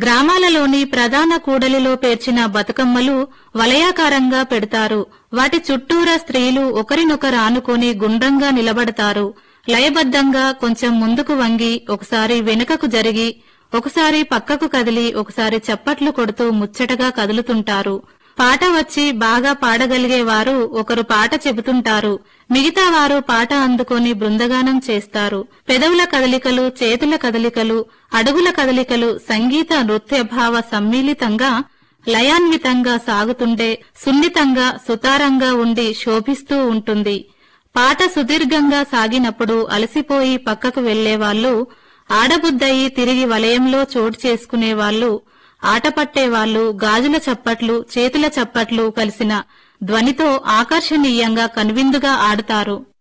గ్రామాలలోని ప్రధాన కూడలిలో పేర్చిన బతుకమ్మలు వలయాకారంగా పెడతారు వాటి చుట్టూరా స్త్రీలు ఒకరినొకరు ఆనుకొని గుండ్రంగా నిలబడతారు లయబద్ధంగా కొంచెం ముందుకు వంగి ఒకసారి వెనుకకు జరిగి ఒకసారి పక్కకు కదిలి ఒకసారి చప్పట్లు కొడుతూ ముచ్చటగా కదులుతుంటారు పాట వచ్చి బాగా పాడగలిగే వారు ఒకరు పాట చెబుతుంటారు మిగతా వారు పాట అందుకొని బృందగానం చేస్తారు పెదవుల కదలికలు చేతుల కదలికలు అడుగుల కదలికలు సంగీత నృత్య భావ సమ్మిళితంగా లయాన్వితంగా సాగుతుండే సున్నితంగా సుతారంగా ఉండి శోభిస్తూ ఉంటుంది పాట సుదీర్ఘంగా సాగినప్పుడు అలసిపోయి పక్కకు వెళ్లేవాళ్లు ఆడబుద్దయి తిరిగి వలయంలో చోటు చేసుకునేవాళ్లు ఆట పట్టేవాళ్లు గాజుల చప్పట్లు చేతుల చప్పట్లు కలిసిన ధ్వనితో ఆకర్షణీయంగా కనువిందుగా ఆడతారు